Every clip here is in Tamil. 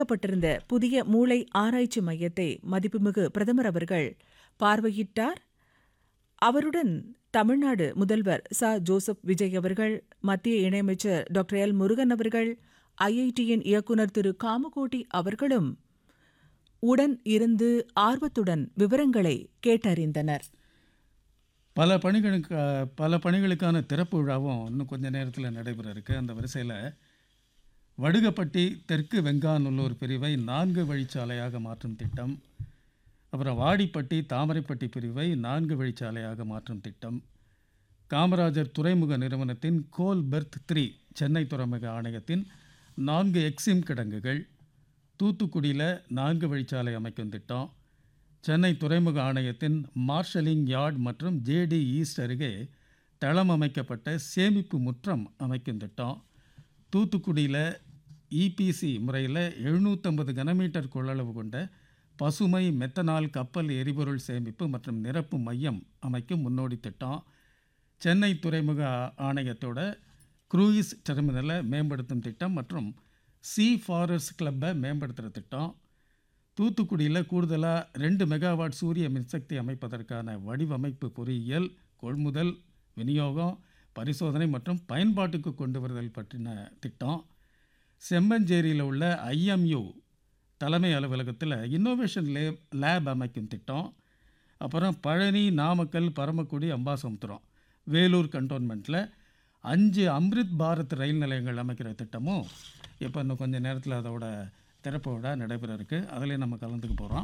அமைக்கப்பட்டிருந்த புதிய மூளை ஆராய்ச்சி மையத்தை மதிப்புமிகு பிரதமர் அவர்கள் பார்வையிட்டார் அவருடன் தமிழ்நாடு முதல்வர் ச ஜோசப் விஜய் அவர்கள் மத்திய இணையமைச்சர் டாக்டர் எல் முருகன் அவர்கள் ஐஐடியின் இயக்குனர் திரு காமகோட்டி அவர்களும் உடன் இருந்து ஆர்வத்துடன் விவரங்களை கேட்டறிந்தனர் பல பணிகளுக்கு பல பணிகளுக்கான திறப்பு விழாவும் இன்னும் கொஞ்ச நேரத்தில் நடைபெற இருக்கு அந்த வரிசையில் வடுகப்பட்டி தெற்கு வெங்காநல்லூர் பிரிவை நான்கு வழிச்சாலையாக மாற்றும் திட்டம் அப்புறம் வாடிப்பட்டி தாமரைப்பட்டி பிரிவை நான்கு வழிச்சாலையாக மாற்றும் திட்டம் காமராஜர் துறைமுக நிறுவனத்தின் கோல் பெர்த் த்ரீ சென்னை துறைமுக ஆணையத்தின் நான்கு எக்ஸிம் கிடங்குகள் தூத்துக்குடியில் நான்கு வழிச்சாலை அமைக்கும் திட்டம் சென்னை துறைமுக ஆணையத்தின் மார்ஷலிங் யார்ட் மற்றும் ஜேடி ஈஸ்ட் அருகே தளம் அமைக்கப்பட்ட சேமிப்பு முற்றம் அமைக்கும் திட்டம் தூத்துக்குடியில் இபிசி முறையில் எழுநூற்றம்பது கனமீட்டர் கொள்ளளவு கொண்ட பசுமை மெத்தனால் கப்பல் எரிபொருள் சேமிப்பு மற்றும் நிரப்பு மையம் அமைக்கும் முன்னோடி திட்டம் சென்னை துறைமுக ஆணையத்தோட க்ரூயிஸ் டெர்மினலை மேம்படுத்தும் திட்டம் மற்றும் சி ஃபாரஸ்ட் கிளப்பை மேம்படுத்துகிற திட்டம் தூத்துக்குடியில் கூடுதலாக ரெண்டு மெகாவாட் சூரிய மின்சக்தி அமைப்பதற்கான வடிவமைப்பு பொறியியல் கொள்முதல் விநியோகம் பரிசோதனை மற்றும் பயன்பாட்டுக்கு கொண்டு வருதல் பற்றின திட்டம் செம்மஞ்சேரியில் உள்ள ஐஎம்யூ தலைமை அலுவலகத்தில் இன்னோவேஷன் லேப் லேப் அமைக்கும் திட்டம் அப்புறம் பழனி நாமக்கல் பரமக்குடி அம்பாசமுத்திரம் வேலூர் கண்டோன்மெண்ட்டில் அஞ்சு அம்ரித் பாரத் ரயில் நிலையங்கள் அமைக்கிற திட்டமும் இப்போ இன்னும் கொஞ்சம் நேரத்தில் அதோட திறப்பு விழா நடைபெற இருக்கு அதில் நம்ம கலந்துக்க போகிறோம்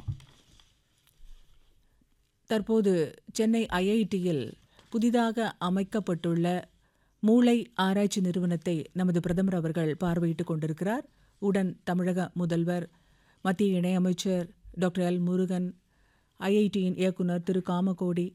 தற்போது சென்னை ஐஐடியில் புதிதாக அமைக்கப்பட்டுள்ள மூளை ஆராய்ச்சி நிறுவனத்தை நமது பிரதமர் அவர்கள் பார்வையிட்டுக் கொண்டிருக்கிறார் உடன் தமிழக முதல்வர் மத்திய இணையமைச்சர் டாக்டர் எல் முருகன் ஐஐடியின் இயக்குனர் திரு காமகோடி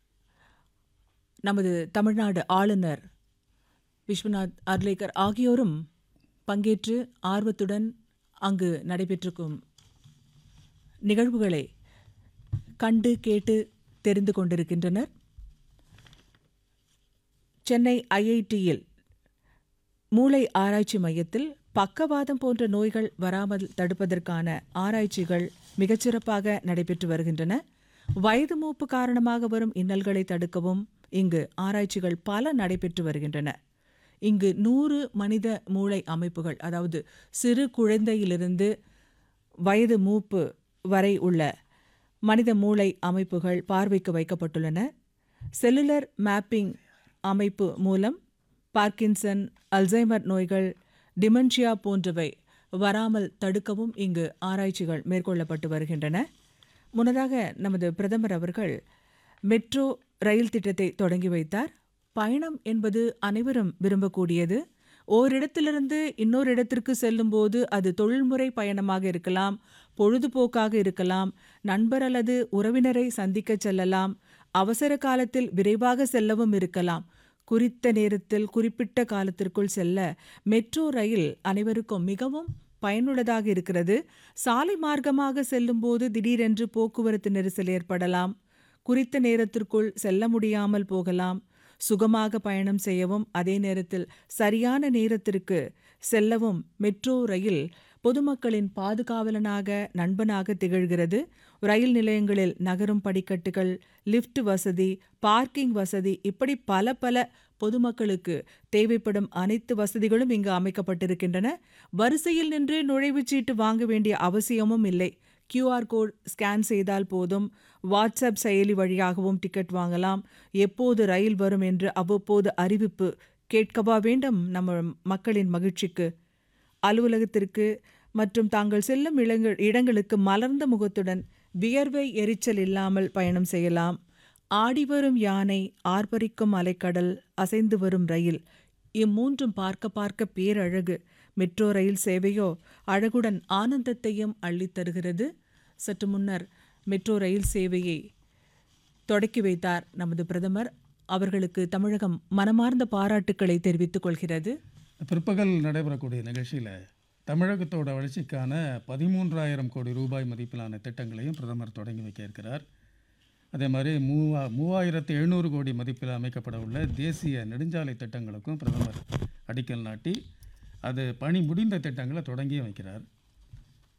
நமது தமிழ்நாடு ஆளுநர் விஸ்வநாத் அர்லேக்கர் ஆகியோரும் பங்கேற்று ஆர்வத்துடன் அங்கு நடைபெற்றிருக்கும் நிகழ்வுகளை கண்டு கேட்டு தெரிந்து கொண்டிருக்கின்றனர் சென்னை ஐஐடியில் மூளை ஆராய்ச்சி மையத்தில் பக்கவாதம் போன்ற நோய்கள் வராமல் தடுப்பதற்கான ஆராய்ச்சிகள் மிகச்சிறப்பாக நடைபெற்று வருகின்றன வயது மூப்பு காரணமாக வரும் இன்னல்களை தடுக்கவும் இங்கு ஆராய்ச்சிகள் பல நடைபெற்று வருகின்றன இங்கு நூறு மனித மூளை அமைப்புகள் அதாவது சிறு குழந்தையிலிருந்து வயது மூப்பு வரை உள்ள மனித மூளை அமைப்புகள் பார்வைக்கு வைக்கப்பட்டுள்ளன செல்லுலர் மேப்பிங் அமைப்பு மூலம் பார்க்கின்சன் அல்சைமர் நோய்கள் டிமென்ஷியா போன்றவை வராமல் தடுக்கவும் இங்கு ஆராய்ச்சிகள் மேற்கொள்ளப்பட்டு வருகின்றன முன்னதாக நமது பிரதமர் அவர்கள் மெட்ரோ ரயில் திட்டத்தை தொடங்கி வைத்தார் பயணம் என்பது அனைவரும் விரும்பக்கூடியது ஓரிடத்திலிருந்து இன்னொரு இடத்திற்கு செல்லும்போது அது தொழில்முறை பயணமாக இருக்கலாம் பொழுதுபோக்காக இருக்கலாம் நண்பர் அல்லது உறவினரை சந்திக்க செல்லலாம் அவசர காலத்தில் விரைவாக செல்லவும் இருக்கலாம் குறித்த நேரத்தில் குறிப்பிட்ட காலத்திற்குள் செல்ல மெட்ரோ ரயில் அனைவருக்கும் மிகவும் பயனுள்ளதாக இருக்கிறது சாலை மார்க்கமாக செல்லும்போது திடீரென்று போக்குவரத்து நெரிசல் ஏற்படலாம் குறித்த நேரத்திற்குள் செல்ல முடியாமல் போகலாம் சுகமாக பயணம் செய்யவும் அதே நேரத்தில் சரியான நேரத்திற்கு செல்லவும் மெட்ரோ ரயில் பொதுமக்களின் பாதுகாவலனாக நண்பனாக திகழ்கிறது ரயில் நிலையங்களில் நகரும் படிக்கட்டுகள் லிஃப்ட் வசதி பார்க்கிங் வசதி இப்படி பல பல பொதுமக்களுக்கு தேவைப்படும் அனைத்து வசதிகளும் இங்கு அமைக்கப்பட்டிருக்கின்றன வரிசையில் நின்று நுழைவுச்சீட்டு வாங்க வேண்டிய அவசியமும் இல்லை கியூஆர் கோட் ஸ்கேன் செய்தால் போதும் வாட்ஸ்அப் செயலி வழியாகவும் டிக்கெட் வாங்கலாம் எப்போது ரயில் வரும் என்று அவ்வப்போது அறிவிப்பு கேட்கவா வேண்டும் நம்ம மக்களின் மகிழ்ச்சிக்கு அலுவலகத்திற்கு மற்றும் தாங்கள் செல்லும் இடங்கள் இடங்களுக்கு மலர்ந்த முகத்துடன் வியர்வை எரிச்சல் இல்லாமல் பயணம் செய்யலாம் ஆடிவரும் யானை ஆர்ப்பரிக்கும் அலைக்கடல் அசைந்து வரும் ரயில் இம்மூன்றும் பார்க்க பார்க்க பேரழகு மெட்ரோ ரயில் சேவையோ அழகுடன் ஆனந்தத்தையும் அள்ளித் தருகிறது சற்று முன்னர் மெட்ரோ ரயில் சேவையை தொடக்கி வைத்தார் நமது பிரதமர் அவர்களுக்கு தமிழகம் மனமார்ந்த பாராட்டுக்களை தெரிவித்துக் கொள்கிறது பிற்பகல் நடைபெறக்கூடிய நிகழ்ச்சியில் தமிழகத்தோட வளர்ச்சிக்கான பதிமூன்றாயிரம் கோடி ரூபாய் மதிப்பிலான திட்டங்களையும் பிரதமர் தொடங்கி வைக்க இருக்கிறார் அதே மாதிரி மூவா மூவாயிரத்து எழுநூறு கோடி மதிப்பில் அமைக்கப்பட உள்ள தேசிய நெடுஞ்சாலை திட்டங்களுக்கும் பிரதமர் அடிக்கல் நாட்டி அது பணி முடிந்த திட்டங்களை தொடங்கியும் வைக்கிறார்